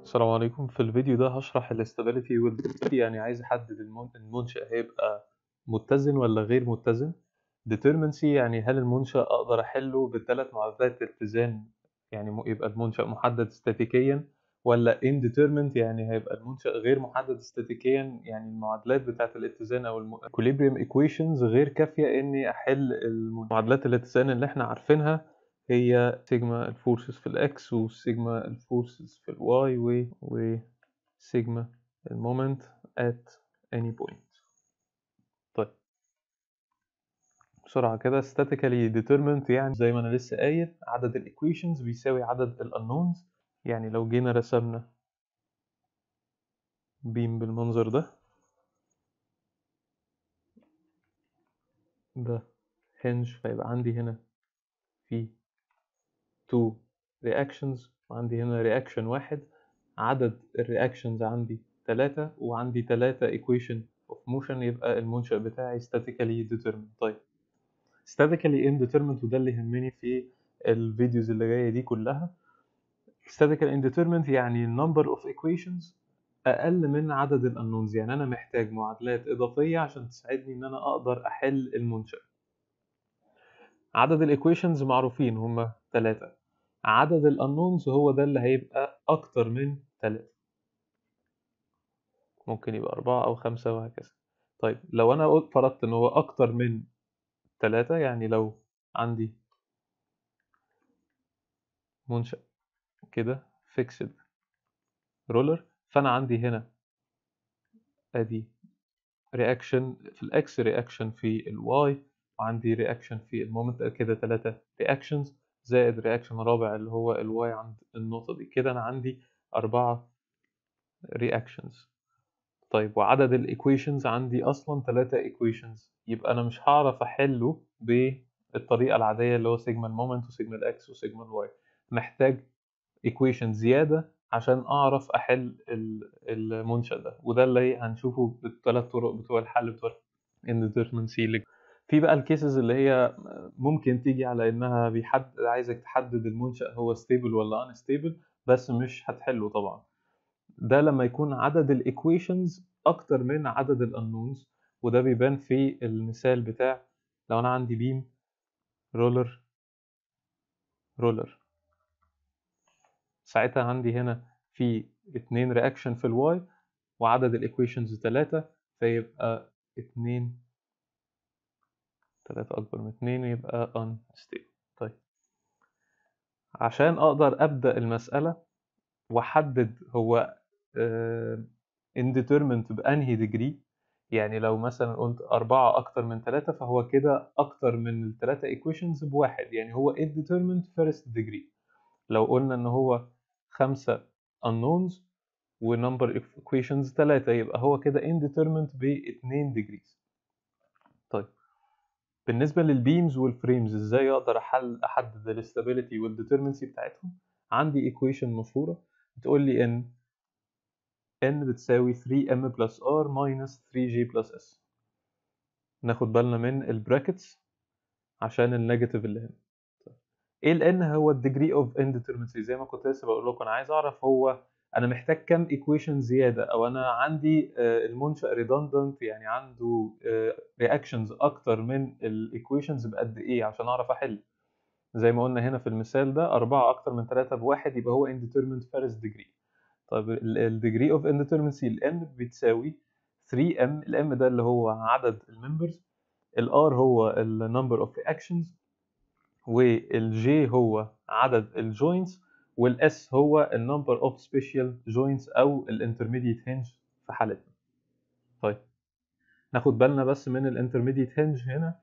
السلام عليكم في الفيديو ده هشرح الاستابيليتي والديترمنت يعني عايز احدد المن- المنشأ هيبقى متزن ولا غير متزن determinacy يعني هل المنشأ اقدر احله بالثلاث معادلات اتزان يعني م- يبقى المنشأ محدد استاتيكيا ولا indeterminate يعني هيبقى المنشأ غير محدد استاتيكيا يعني المعادلات بتاعة الاتزان او الم- equilibrium equations غير كافية اني احل المعادلات الاتزان اللي احنا عارفينها هي سيجما الفورسز في الاكس وسيجما الفورسز في الواي و وسيجما المومنت at any point طيب بسرعة كده statically determined يعني زي ما أنا لسه قايل عدد ال equations بيساوي عدد ال unknowns يعني لو جينا رسمنا بيم بالمنظر ده ده hinge فيبقى عندي هنا في two reactions وعندي هنا reaction واحد عدد الرياكشنز عندي تلاتة وعندي تلاتة equation of motion يبقى المنشأ بتاعي statically determined طيب statically indeterminate وده اللي يهمني في الفيديوز اللي جاية دي كلها statically indeterminate يعني number of equations أقل من عدد ال unknowns يعني أنا محتاج معادلات إضافية عشان تساعدني إن أنا أقدر أحل المنشأ عدد الايكويشنز معروفين هما ثلاثة عدد الانونز هو ده اللي هيبقى أكتر من ثلاثة ممكن يبقى أربعة أو خمسة وهكذا طيب لو أنا قلت فرضت إن هو أكتر من ثلاثة يعني لو عندي منشأ كده فيكسد رولر فأنا عندي هنا أدي رياكشن في الإكس رياكشن في الواي وعندي رياكشن في المومنت كده ثلاثة رياكشنز زائد رياكشن رابع اللي هو الواي عند النقطة دي كده أنا عندي أربعة رياكشنز طيب وعدد الايكويشنز عندي أصلا ثلاثة ايكويشنز يبقى أنا مش هعرف أحله بالطريقة العادية اللي هو سيجما المومنت وسيجما الإكس وسيجما الواي محتاج ايكويشن زيادة عشان أعرف أحل ال- المنشأ ده وده اللي هنشوفه بالثلاث طرق بتوع الحل بتوع indeterminacy اللي في بقى الكيسز اللي هي ممكن تيجي على انها بيحدد عايزك تحدد المنشأ هو ستيبل ولا unstable بس مش هتحله طبعا ده لما يكون عدد الايكويشنز اكتر من عدد الانونز وده بيبان في المثال بتاع لو انا عندي بيم رولر رولر ساعتها عندي هنا في اتنين رياكشن في الواي وعدد الايكويشنز تلاتة فيبقى اتنين تلاتة أكبر من اتنين يبقى unstable طيب عشان أقدر أبدأ المسألة وأحدد هو آه، indeterminate بأنهي degree يعني لو مثلا قلت أربعة أكتر من تلاتة فهو كده أكتر من التلاتة equations بواحد يعني هو indeterminate first degree لو قلنا إن هو خمسة unknowns و number of equations تلاتة يبقى هو كده indeterminate باتنين degrees طيب بالنسبة للبيمز والفريمز ازاي اقدر احل احدد الاستابيليتي والديترمنسي بتاعتهم عندي ايكويشن مشهورة بتقول لي ان n بتساوي 3m plus r minus 3g plus s ناخد بالنا من البراكتس عشان النيجاتيف اللي هنا طيب. ايه ال n هو الديجري اوف indeterminacy زي ما كنت لسه بقول لكم انا عايز اعرف هو انا محتاج كام ايكويشن زياده او انا عندي آه، المنشأ redundant يعني عنده رياكشنز اكتر من الايكويشنز بقد ايه عشان اعرف احل زي ما قلنا هنا في المثال ده أربعة أكتر من ثلاثة بواحد يبقى هو indeterminate first degree طيب ال degree of indeterminacy ال n بتساوي 3m ال m ده اللي هو عدد الممبرز ال r هو ال number of reactions وال j هو عدد الجوينتس وال s هو ال number of special joints أو ال intermediate hinge في حالتنا طيب ناخد بالنا بس من ال intermediate hinge هنا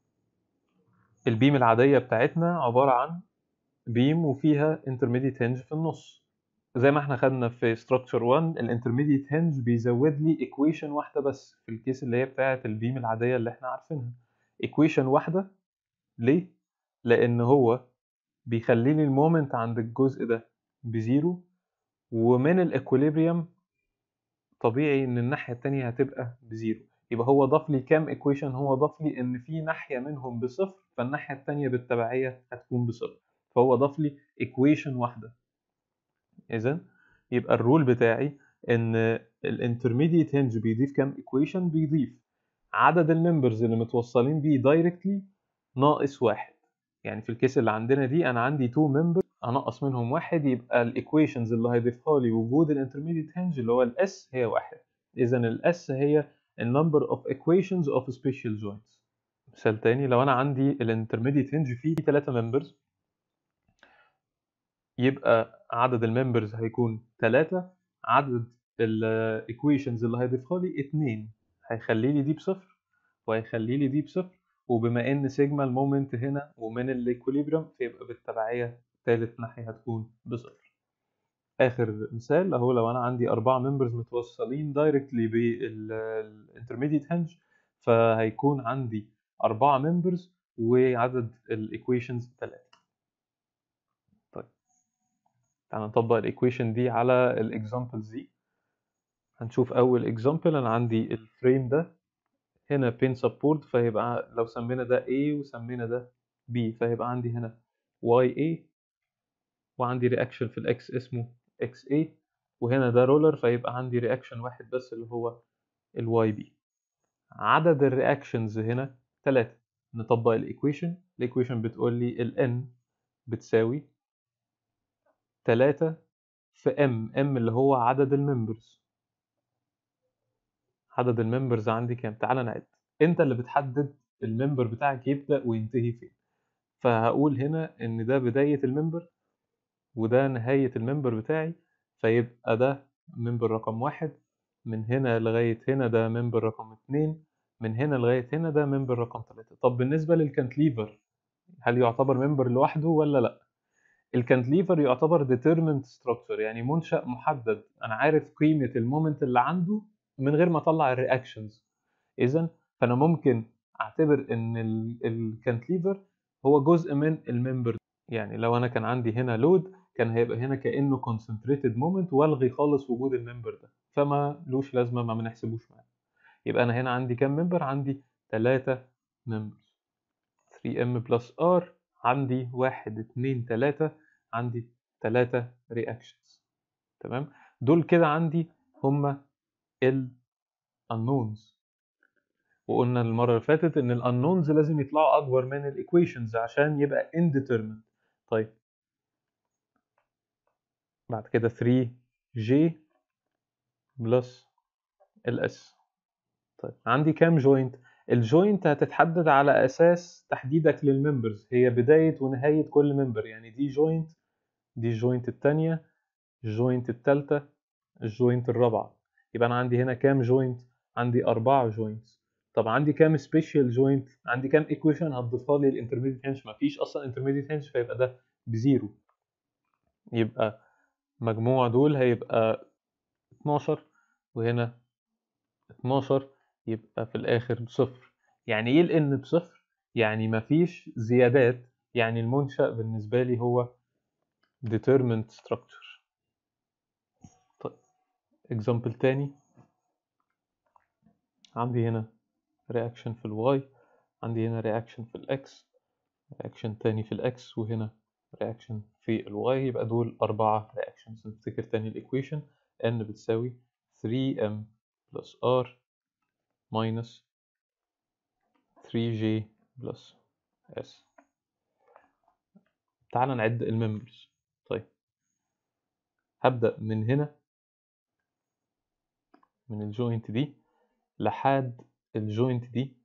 البيم العادية بتاعتنا عبارة عن بيم وفيها intermediate hinge في النص زي ما احنا خدنا في structure 1 ال intermediate hinge بيزود لي equation واحدة بس في الكيس اللي هي بتاعة البيم العادية اللي احنا عارفينها equation واحدة ليه؟ لأن هو بيخلي لي المومنت عند الجزء ده بزيرو ومن الاكوليبريم طبيعي ان الناحية التانية هتبقى بزيرو يبقى هو ضاف لي كام ايكويشن هو ضاف لي ان في ناحية منهم بصفر فالناحية التانية بالتبعية هتكون بصفر فهو ضاف لي ايكويشن واحدة اذا يبقى الرول بتاعي ان الانترميديت هنج بيضيف كام ايكويشن بيضيف عدد الممبرز اللي متوصلين بيه دايركتلي ناقص واحد يعني في الكيس اللي عندنا دي انا عندي تو ممبر انقص منهم واحد يبقى الايكويشنز اللي هيضيفها لي وجود الانترميديت هنج اللي هو الاس هي واحد اذا الاس هي النمبر اوف equations of special joints مثال تاني لو انا عندي الانترميديت هنج فيه ثلاثة ممبرز يبقى عدد الممبرز هيكون ثلاثة عدد الايكويشنز اللي هيضيفها لي اتنين هيخلي لي دي بصفر وهيخلي لي دي بصفر وبما ان سيجما المومنت هنا ومن الايكوليبريم فيبقى بالتبعية تالت ناحية هتكون بصفر اخر مثال اهو لو انا عندي اربعة ممبرز متوصلين دايركتلي بالانترميديت هنج فهيكون عندي أربعة ممبرز وعدد الايكويشنز ثلاثة طيب تعالى نطبق الايكويشن دي على الاكزامبلز دي هنشوف اول اكزامبل انا عندي الفريم ده هنا بين سبورت فيبقى لو سمينا ده A وسمينا ده B فيبقى عندي هنا YA وعندي رياكشن في الاكس اسمه XA وهنا ده رولر فيبقى عندي رياكشن واحد بس اللي هو الواي بي عدد الرياكشنز هنا ثلاثة نطبق الايكويشن الايكويشن بتقول لي ال n بتساوي تلاتة في m m اللي هو عدد الممبرز عدد الممبرز عندي كام تعال نعد انت اللي بتحدد الممبر بتاعك يبدأ وينتهي فين فهقول هنا ان ده بداية الممبر وده نهاية الممبر بتاعي فيبقى ده ممبر رقم واحد من هنا لغاية هنا ده ممبر رقم اتنين من هنا لغاية هنا ده ممبر رقم تلاتة طب بالنسبة للكانتليفر هل يعتبر ممبر لوحده ولا لأ؟ الكانتليفر يعتبر determined structure يعني منشأ محدد أنا عارف قيمة المومنت اللي عنده من غير ما أطلع الرياكشنز إذا فأنا ممكن أعتبر إن الكانتليفر هو جزء من الممبر يعني لو أنا كان عندي هنا لود كان هيبقى هنا كأنه concentrated moment والغي خالص وجود الممبر ده فما لوش لازمة ما بنحسبوش معاه يبقى أنا هنا عندي كام ممبر؟ عندي 3 ممبرز 3m plus r عندي 1 2 3 عندي 3 reactions تمام دول كده عندي هما ال unknowns وقلنا المرة اللي فاتت إن ال unknowns لازم يطلعوا أكبر من ال equations عشان يبقى indeterminate طيب بعد كده 3J بلس ال S طيب عندي كام جوينت الجوينت هتتحدد على اساس تحديدك للممبرز هي بدايه ونهايه كل ممبر يعني دي جوينت دي الجوينت الثانيه الجوينت الثالثه الجوينت الرابعه يبقى انا عندي هنا كام جوينت عندي أربعة جوينتس طب عندي كام سبيشال جوينت عندي كام ايكويشن هتضيفها لي الانترميديت هنج مفيش اصلا انترميديت هنج فيبقى ده بزيرو يبقى مجموع دول هيبقى 12 وهنا 12 يبقى في الآخر بصفر يعني إيه الإن بصفر؟ يعني مفيش زيادات يعني المنشأ بالنسبة لي هو determined structure طيب example تاني عندي هنا reaction في الواي عندي هنا reaction في الإكس reaction تاني في الإكس وهنا reaction في الواي يبقى دول أربعة reactions نفتكر تاني الإيكويشن n بتساوي 3m plus r minus 3j plus s تعال نعد الممبرز طيب هبدأ من هنا من الجوينت دي لحد الجوينت دي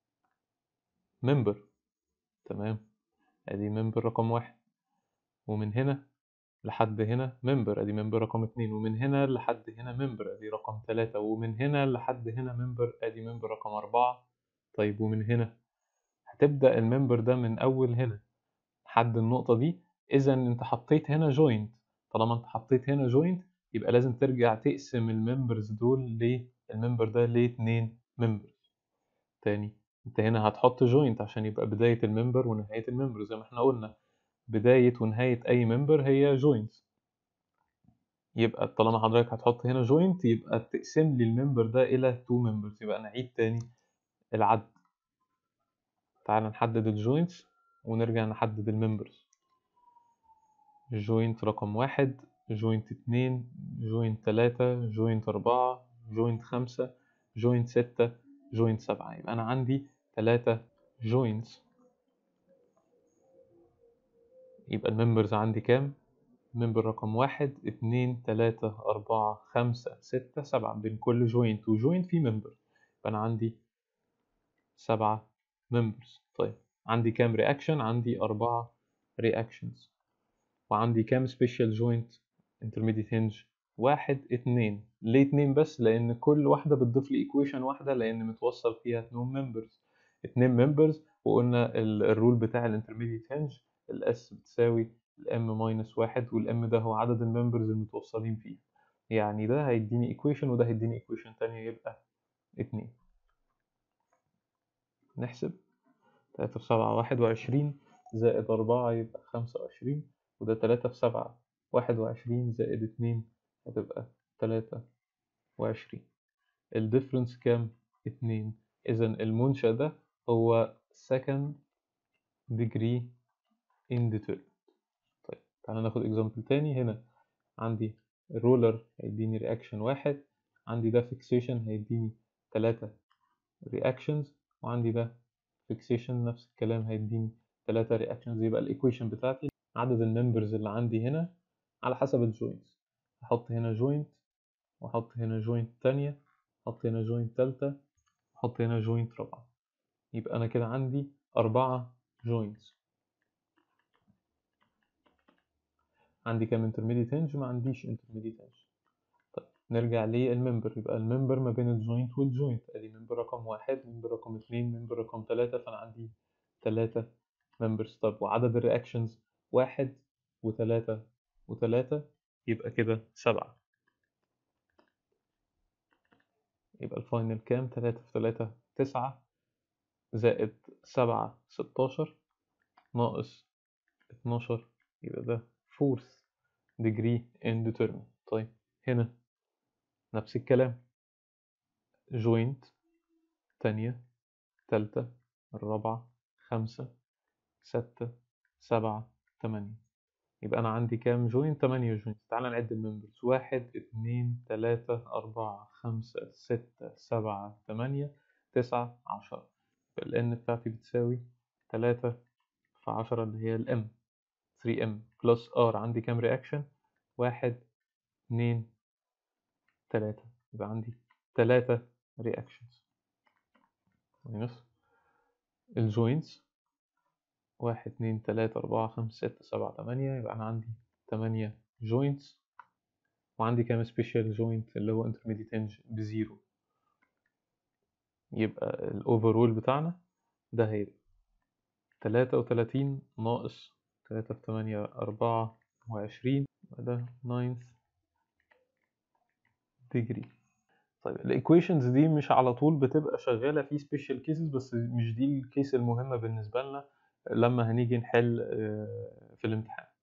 ممبر تمام ادي ممبر رقم واحد ومن هنا لحد هنا ممبر ادي ممبر رقم اتنين ومن هنا لحد هنا ممبر ادي رقم تلاتة ومن هنا لحد هنا ممبر ادي ممبر رقم اربعة طيب ومن هنا هتبدأ الممبر ده من اول هنا لحد النقطة دي اذا انت حطيت هنا جوينت طالما انت حطيت هنا جوينت يبقى لازم ترجع تقسم الممبرز دول للممبر ده لاتنين ممبرز تاني انت هنا هتحط جوينت عشان يبقى بداية الممبر ونهاية الممبر زي ما احنا قلنا بداية ونهاية أي ممبر هي جوينت يبقى طالما حضرتك هتحط هنا جوينت يبقى تقسم لي الممبر ده إلى تو ممبرز يبقى نعيد تاني العد تعال نحدد الجوينتس ونرجع نحدد الممبرز الجوينت رقم واحد جوينت اتنين جوينت تلاتة جوينت أربعة جوينت خمسة جوينت ستة جوينت سبعة يبقى أنا عندي تلاتة جوينتس يبقى الممبرز عندي كام؟ ممبر رقم واحد اتنين تلاتة أربعة خمسة ستة سبعة بين كل جوينت وجوينت في ممبر يبقى أنا عندي سبعة ممبرز طيب عندي كام رياكشن؟ عندي أربعة رياكشنز وعندي كام سبيشال جوينت intermediate hinge واحد اتنين ليه اتنين بس لان كل واحدة بتضيف لي equation واحدة لان متوصل فيها اتنين members اتنين members وقلنا ال- الرول بتاع الانترميديت hinge الاس بتساوي الام ماينس واحد والام ده هو عدد الممبرز المتوصلين فيه يعني ده هيديني equation وده هيديني equation تانية يبقى اتنين نحسب تلاتة في سبعة واحد وعشرين زائد أربعة يبقى خمسة وعشرين وده تلاتة في سبعة واحد وعشرين زائد اتنين هتبقى تلاتة وعشرين الديفرنس كام؟ اتنين إذا المنشأ ده هو second degree indeterminate طيب تعالى ناخد example تاني هنا عندي الرولر هيديني رياكشن واحد عندي ده فيكسيشن هيديني تلاتة رياكشنز وعندي ده فيكسيشن نفس الكلام هيديني تلاتة رياكشنز يبقى الايكويشن بتاعتي عدد الممبرز اللي عندي هنا على حسب الجوينتس احط هنا جوينت واحط هنا جوينت تانية احط هنا جوينت تالتة احط هنا جوينت رابعة يبقى انا كده عندي اربعة جوينتس عندي كام intermediate hinge ما عنديش intermediate hinge طيب نرجع للممبر يبقى الممبر ما بين الجوينت والجوينت ادي ممبر رقم واحد ممبر رقم اتنين ممبر رقم تلاتة فانا عندي تلاتة ممبرز طب وعدد الرياكشنز واحد وتلاتة وتلاتة يبقى كده سبعة يبقى الفاينل كام تلاتة في تلاتة تسعة زائد سبعة ستاشر ناقص اتناشر يبقى ده fourth degree indeterminate طيب هنا نفس الكلام joint تانية تالتة الرابعة خمسة ستة سبعة تمانية يبقى أنا عندي كام جوينت؟ تمانية جوينت تعال نعد الممبرز واحد اتنين تلاتة أربعة خمسة ستة سبعة تمانية تسعة عشرة ال N بتاعتي بتساوي تلاتة في عشرة اللي هي ال M 3M بلس R عندي كام رياكشن؟ واحد اتنين تلاتة يبقى عندي تلاتة رياكشنز ماينس الجوينتس واحد اتنين تلاتة أربعة خمسة ستة سبعة تمانية يبقى أنا عندي تمانية جوينتس وعندي كام سبيشال جوينت اللي هو intermediate hinge بزيرو يبقى الأوفرول بتاعنا ده هيبقى تلاتة وتلاتين ناقص تلاتة في تمانية أربعة وعشرين ده ninth degree طيب الايكويشنز دي مش على طول بتبقى شغالة في سبيشال كيسز بس مش دي الكيس المهمة بالنسبة لنا لما هنيجي نحل آه، في الامتحان